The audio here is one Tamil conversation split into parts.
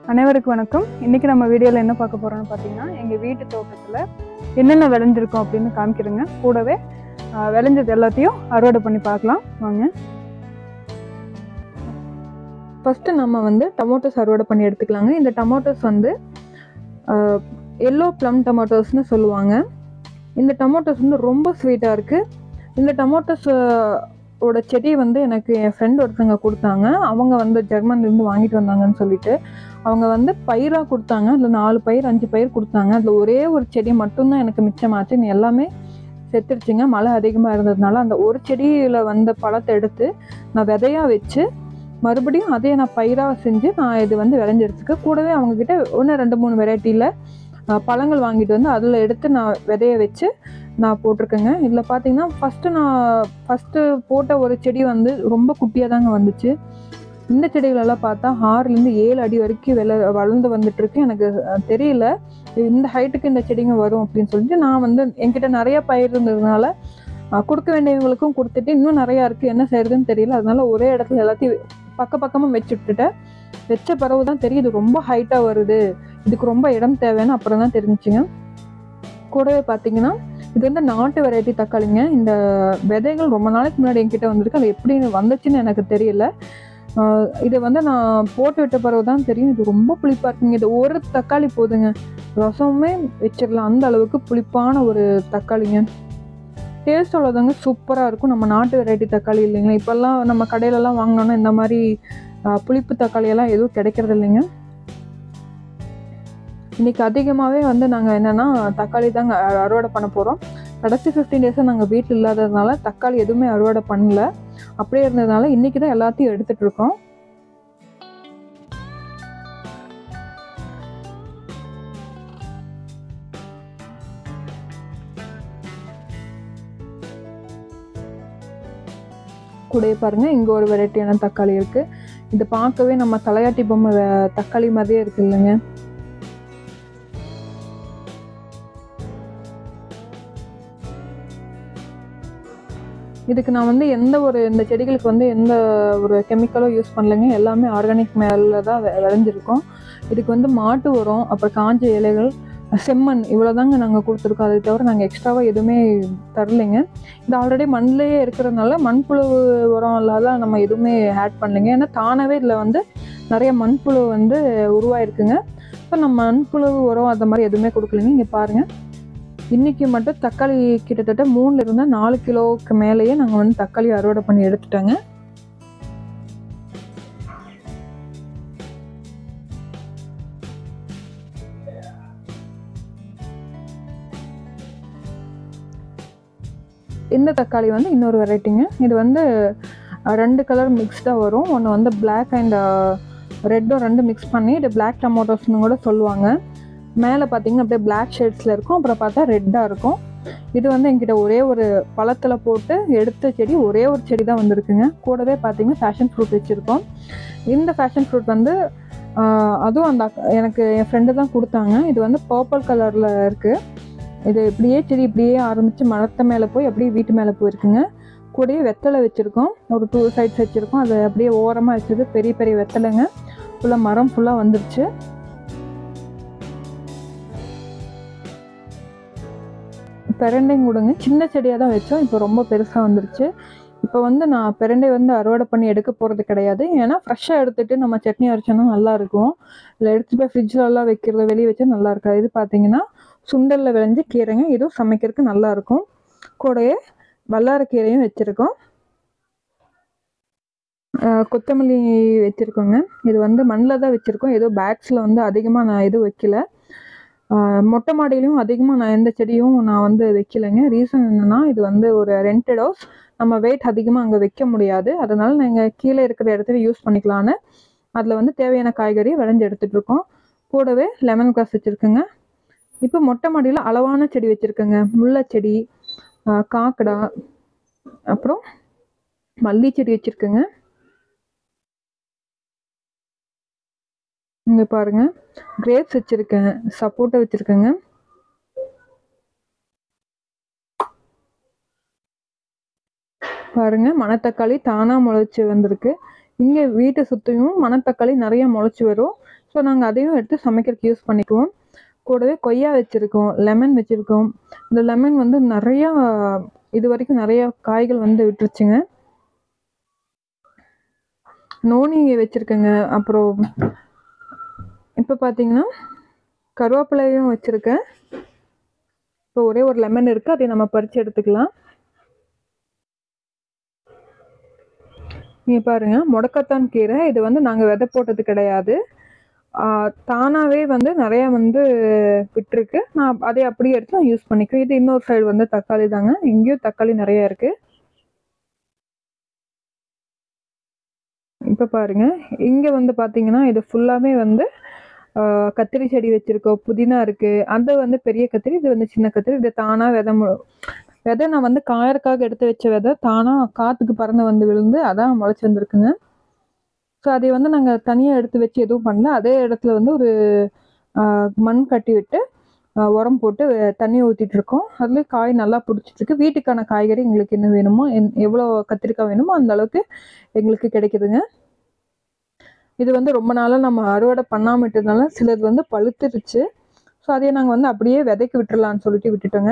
அனைவருக்கும் வணக்கம் இன்னைக்கு நம்ம வீடியோவில் என்ன பார்க்க போறோம்னு பார்த்தீங்கன்னா எங்கள் வீட்டு தோட்டத்தில் என்னென்ன விளைஞ்சிருக்கோம் அப்படின்னு காமிக்கிறேங்க கூடவே ஆஹ், விளைஞ்சது எல்லாத்தையும் அறுவடை பண்ணி பார்க்கலாம் வாங்க ஃபஸ்ட்டு நம்ம வந்து டொமேட்டோஸ் அறுவடை பண்ணி எடுத்துக்கலாங்க இந்த டொமேட்டோஸ் வந்து எல்லோ ப்ளம் டொமேட்டோஸ்னு சொல்லுவாங்க இந்த டொமேட்டோஸ் வந்து ரொம்ப ஸ்வீட்டாக இருக்குது இந்த டொமேட்டோஸ் ஓட செடி வந்து எனக்கு என் ஃப்ரெண்ட் ஒருத்தங்க கொடுத்தாங்க அவங்க வந்து ஜெர்மன்லேருந்து வாங்கிட்டு வந்தாங்கன்னு சொல்லிட்டு அவங்க வந்து பயிராக கொடுத்தாங்க அதில் நாலு பயிர் அஞ்சு பயிர் கொடுத்தாங்க அதில் ஒரே ஒரு செடி மட்டும்தான் எனக்கு மிச்சமாச்சு இன்னும் எல்லாமே செத்துருச்சுங்க மழை அதிகமாக இருந்ததுனால அந்த ஒரு செடியில் வந்த பழத்தை எடுத்து நான் விதையாக வச்சு மறுபடியும் அதே நான் பயிராக செஞ்சு நான் இது வந்து விளைஞ்சிருச்சுக்கு கூடவே அவங்கக்கிட்ட ஒன்று ரெண்டு மூணு வெரைட்டியில் பழங்கள் வாங்கிட்டு வந்து அதில் எடுத்து நான் விதைய வச்சு நான் போட்டிருக்கேங்க இதில் பார்த்தீங்கன்னா ஃபஸ்ட்டு நான் ஃபஸ்ட்டு போட்ட ஒரு செடி வந்து ரொம்ப குட்டியாக தாங்க வந்துச்சு இந்த செடிகளெல்லாம் பார்த்தா ஆறுலேருந்து ஏழு அடி வரைக்கும் வெள வளர்ந்து வந்துட்டுருக்கு எனக்கு அஹ், தெரியல இந்த ஹைட்டுக்கு இந்த செடிங்க வரும் அப்படின்னு சொல்லிட்டு நான் வந்து என்கிட்ட நிறைய பயிர் இருந்ததுனால அஹ், கொடுக்க வேண்டியவங்களுக்கும் கொடுத்துட்டு இன்னும் நிறையா இருக்குது என்ன செய்யறதுன்னு தெரியல அதனால ஒரே இடத்துல எல்லாத்தையும் பக்க பக்கமாக வச்சு விட்டுட்டேன் வச்ச பிறகு தான் தெரியுது ரொம்ப ஹைட்டாக வருது இதுக்கு ரொம்ப இடம் தேவைன்னு அப்புறம் தான் தெரிஞ்சுங்க கூடவே பார்த்தீங்கன்னா இது வந்து நாட்டு வெரைட்டி தக்காளிங்க இந்த விதைகள் ரொம்ப நாளைக்கு முன்னாடி என்கிட்ட வந்திருக்கு அது எப்படி வந்துச்சுன்னு எனக்கு தெரியல ஆஹ் இதை வந்து நான் போட்டு விட்ட பிறகு தான் தெரியும் இது ரொம்ப புளிப்பாக இருக்குங்க இது ஒரு தக்காளி போதுங்க ரசமே வச்சிடலாம் அந்த அளவுக்கு புளிப்பான ஒரு தக்காளிங்க டேஸ்ட் அவ்வளோதாங்க சூப்பராக இருக்கும் நம்ம நாட்டு வெரைட்டி தக்காளி இல்லைங்களா இப்போல்லாம் நம்ம கடையிலலாம் வாங்கினோன்னா இந்த மாதிரி ஆஹ் புளிப்பு தக்காளி எல்லாம் எதுவும் கிடைக்கிறது இல்லைங்க இன்னைக்கு அதிகமாகவே வந்து நாங்கள் என்னென்னா தக்காளி தாங்க அ- அறுவடை பண்ண போகிறோம் கடைசி ஃபிஃப்டீன் டேஸாக நாங்கள் வீட்டில் இல்லாததுனால தக்காளி எதுவுமே அறுவடை பண்ணல அப்படியே இருந்ததுனால இன்னைக்கு தான் எல்லாத்தையும் எடுத்துட்டு இருக்கோம் கூடயே பாருங்க இங்க ஒரு வெரைட்டியான தக்காளி இருக்கு இது பார்க்கவே நம்ம தலையாட்டி பொம்மை வே- தக்காளி மாதிரியே இருக்கு இல்லைங்க இதுக்கு நான் வந்து எந்த ஒரு இந்த செடிகளுக்கு வந்து எந்த ஒரு கெமிக்கலும் யூஸ் பண்ணலைங்க எல்லாமே ஆர்கானிக் மேலே தான் வெ- விளைஞ்சிருக்கும் இதுக்கு வந்து மாட்டு உரம் அப்புறம் காஞ்ச இலைகள் செம்மண் இவ்வளோதாங்க நாங்கள் கொடுத்துருக்கோம் அதை தவிர நாங்கள் எக்ஸ்ட்ராவாக எதுவுமே தரலைங்க இது ஆல்ரெடி மண்ணிலேயே இருக்கிறதுனால மண்புழு உரம் இல்லாத நம்ம எதுவுமே ஆட் பண்ணலைங்க ஏன்னா தானாகவே இதில் வந்து நிறைய மண்புழு வந்து உருவாயிருக்குங்க இப்போ நம்ம மண்புழு உரம் அந்த மாதிரி எதுவுமே கொடுக்கலைங்க இங்கே பாருங்கள் இன்னைக்கு மட்டும் தக்காளி கிட்டத்தட்ட மூணுல இருந்தால் நாலு கிலோவுக்கு மேலேயே நாங்கள் வந்து தக்காளி அறுவடை பண்ணி எடுத்துட்டோங்க இந்த தக்காளி வந்து இன்னொரு வெரைட்டிங்க இது வந்து அஹ், ரெண்டு கலர் மிக்ஸ்டாக வரும் ஒன்று வந்து Black அண்ட் ரெட்டும் ரெண்டு மிக்ஸ் பண்ணி இது Black டொமேட்டோஸ்னு கூட சொல்லுவாங்க மேலே பார்த்தீங்கன்னா அப்படியே Black ஷேட்ஸில் இருக்கும் அப்புறம் பார்த்தா ரெட்டாக இருக்கும் இது வந்து என்கிட்ட ஒரே ஒரு பழத்தில் போட்டு எடுத்த செடி ஒரே ஒரு செடி தான் வந்திருக்குங்க கூடவே பார்த்தீங்கன்னா ஃபேஷன் ஃப்ரூட் வச்சுருக்கோம் இந்த ஃபேஷன் ஃப்ரூட் வந்து ஆஹ், அதுவும் அந்த அக்கா- எனக்கு என் ஃப்ரெண்டு தான் கொடுத்தாங்க இது வந்து பர்பிள் கலரில் இருக்குது இது இப்படியே செடி இப்படியே ஆரம்பித்து மரத்து மேலே போய் அப்படியே வீட்டு மேலே போயிருக்குங்க கூடயே வெத்தலை வச்சுருக்கோம் ஒரு டூ சைட்ஸ் வச்சுருக்கோம் அதை அப்படியே ஓரமாக வச்சது பெரிய பெரிய வெத்தலைங்க ஃபுல்லாக மரம் ஃபுல்லாக வந்துருச்சு பெரண்டையும் கொடுங்க சின்ன செடியாக தான் வச்சோம் இப்போ ரொம்ப பெருசாக வந்துருச்சு இப்போ வந்து நான் பெரண்டை வந்து அறுவடை பண்ணி எடுக்க போகிறது கிடையாது ஏன்னா ஃப்ரெஷ்ஷாக எடுத்துகிட்டு நம்ம சட்னி அரைச்சோன்னா நல்லா இருக்கும் இல்லை எடுத்துகிட்டு போய் ஃப்ரிட்ஜில் எல்லாம் வைக்கிறது வெளியே வச்சா நல்லா இருக்காது இது பார்த்தீங்கன்னா சுண்டலில் விளைஞ்ச கீரைங்க இதுவும் சமைக்கிறதுக்கு நல்லா இருக்கும் கூடயே வல்லாரக்கீரையும் வச்சுருக்கோம் கொத்தமல்லி வச்சுருக்கோங்க இது வந்து மண்ணில் தான் வச்சுருக்கோம் ஏதோ பேக்ஸில் வந்து அதிகமாக நான் எதுவும் வைக்கல ஆஹ் மொட்டை மாடியிலையும் அதிகமாக நான் எந்த செடியும் நான் வந்து வைக்கலைங்க ரீசன் என்னென்னா இது வந்து ஒரு ரெண்டட் ஹவுஸ் நம்ம வெயிட் அதிகமாக அங்கே வைக்க முடியாது அதனால நாங்கள் கீழே இருக்கிற இடத்துல யூஸ் பண்ணிக்கலான்னு அதில் வந்து தேவையான காய்கறி விளைஞ்சு எடுத்துகிட்டு இருக்கோம் கூடவே லெமன் கிராஸ் வச்சுருக்கேங்க இப்போ மொட்டை மாடியில் அளவான செடி வச்சுருக்கேங்க முல்லை செடி ஆஹ் காக்கடா அப்புறம் மல்லி செடி வச்சுருக்கேங்க இங்கே பாருங்க கிரேப்ஸ் வச்சுருக்கேன் சப்போட்டா வச்சுருக்கேங்க பாருங்க மணத்தக்காளி தானாக முளைச்சி வந்திருக்கு இங்கே வீட்டை சுற்றியும் மணத்தக்காளி நிறைய முளைச்சி வரும் ஸோ நாங்கள் அதையும் எடுத்து சமைக்கிறதுக்கு யூஸ் பண்ணிக்குவோம் கூடவே கொய்யா வச்சுருக்கோம் லெமன் வச்சுருக்கோம் இந்த லெமன் வந்து நிறையா இது வரைக்கும் நிறைய காய்கள் வந்து விட்டுருச்சுங்க நோனி வச்சுருக்கேங்க அப்புறம் இப்போ பார்த்தீங்கன்னா கருவேப்பிலையும் வச்சுருக்கேன் இப்போ ஒரே ஒரு லெமன் இருக்குது அதை நம்ம பறித்து எடுத்துக்கலாம் நீங்கள் பாருங்கள் முடக்கத்தான் கீரை இது வந்து நாங்கள் விதை போட்டது கிடையாது தானாகவே வந்து நிறையா வந்து விட்டுருக்கு நான் அதை அப்படியே எடுத்து நான் யூஸ் பண்ணிக்குவேன் இது இன்னொரு சைடு வந்து தக்காளி தாங்க இங்கேயும் தக்காளி நிறையா இருக்குது இப்போ பாருங்க இங்கே வந்து பார்த்தீங்கன்னா இது ஃபுல்லாமே வந்து ஆஹ், கத்திரி செடி வச்சுருக்கோம் புதினா இருக்குது அது வந்து பெரிய கத்திரி இது வந்து சின்ன கத்திரி இது தானாக விதை மு- விதை நான் வந்து காயறக்காக எடுத்து வச்ச விதை தானாக காற்றுக்கு பறந்து வந்து விழுந்து அதான் முளைச்சி வந்திருக்குங்க ஸோ அதை வந்து நாங்கள் தனியாக எடுத்து வச்சு எதுவும் பண்ணல அதே இடத்துல வந்து ஒரு ஆஹ், மண் கட்டி விட்டு ஆஹ், உரம் போட்டு அஹ், தண்ணி ஊற்றிட்டு இருக்கோம் அதுலேயே காய் நல்லா பிடிச்சிட்ருக்கு வீட்டுக்கான காய்கறி எங்களுக்கு என்ன வேணுமோ என் எவ்வளோ கத்திரிக்காய் வேணுமோ அந்த அளவுக்கு எங்களுக்கு கிடைக்குதுங்க இது வந்து ரொம்ப நாளாக நம்ம அறுவடை பண்ணாம விட்டதுனால சிலது வந்து பழுத்துருச்சு ஸோ அதையே நாங்கள் வந்து அப்படியே விதைக்கு விட்டுறலாம்னு சொல்லிட்டு விட்டுட்டோங்க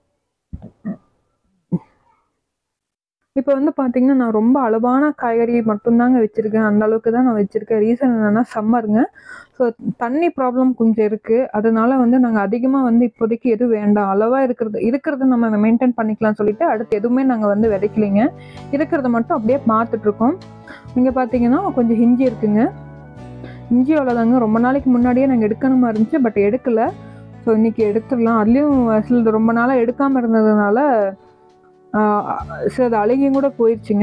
இப்போ வந்து பார்த்தீங்கன்னா நான் ரொம்ப அளவான காய்கறி மட்டும்தாங்க வச்சுருக்கேன் அந்த அளவுக்கு தான் நான் வச்சுருக்கேன் ரீசன் என்னென்னா சம்மருங்க ஸோ தண்ணி ப்ராப்ளம் கொஞ்சம் இருக்குது அதனால வந்து நாங்கள் அதிகமாக வந்து இப்போதைக்கு எதுவும் வேண்டாம் அளவாக இருக்கிறது இருக்கிறத நம்ம மெயின்டைன் பண்ணிக்கலாம்னு சொல்லிட்டு அடுத்து எதுவுமே நாங்கள் வந்து விதைக்கலைங்க இருக்கிறத மட்டும் அப்படியே பார்த்துட்ருக்கோம் இங்கே பார்த்தீங்கன்னா கொஞ்சம் இஞ்சி இருக்குங்க இஞ்சி அவ்வளோதாங்க ரொம்ப நாளைக்கு முன்னாடியே நாங்கள் எடுக்கணுமா இருந்துச்சு பட் எடுக்கல ஸோ இன்னைக்கு எடுத்துடலாம் அதுலேயும் சிலது ரொம்ப நாளாக எடுக்காமல் இருந்ததுனால ஆஹ், சிலது அழுகியும் கூட போயிடுச்சுங்க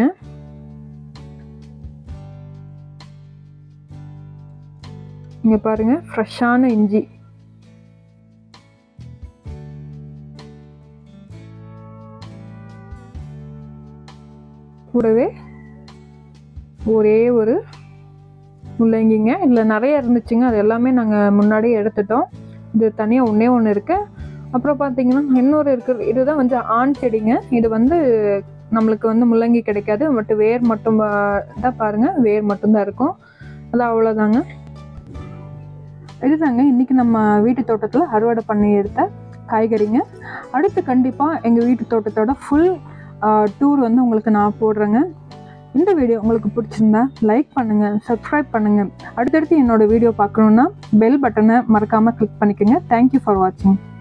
இங்கே பாருங்க ஃப்ரெஷ்ஷான இஞ்சி கூடவே ஒரே ஒரு முள்ளங்கிங்க இதில் நிறைய இருந்துச்சுங்க அது எல்லாமே நாங்கள் முன்னாடியே எடுத்துட்டோம் இது தனியாக ஒன்றே ஒன்று இருக்குது அப்புறம் பார்த்தீங்கன்னா இன்னொரு இருக்குது இதுதான் வந்து ஆண் செடிங்க இது வந்து நம்மளுக்கு வந்து முள்ளங்கி கிடைக்காது பட் வேர் மட்டும் பா- தான் பாருங்கள் வேர் மட்டும்தான் இருக்கும் அது அவ்வளோதாங்க இதுதாங்க இன்றைக்கி நம்ம வீட்டு தோட்டத்தில் அறுவடை பண்ணி எடுத்த காய்கறிங்க அடுத்து கண்டிப்பாக எங்கள் வீட்டு தோட்டத்தோட ஃபுல் டூர் வந்து உங்களுக்கு நான் போடுறேங்க இந்த வீடியோ உங்களுக்கு பிடிச்சிருந்தா லைக் பண்ணுங்கள் சப்ஸ்கிரைப் பண்ணுங்கள் அடுத்தடுத்து என்னோட வீடியோ பார்க்கணுன்னா பெல் பட்டனை மறக்காமல் கிளிக் பண்ணிக்கோங்க தேங்க்யூ ஃபார் வாட்சிங்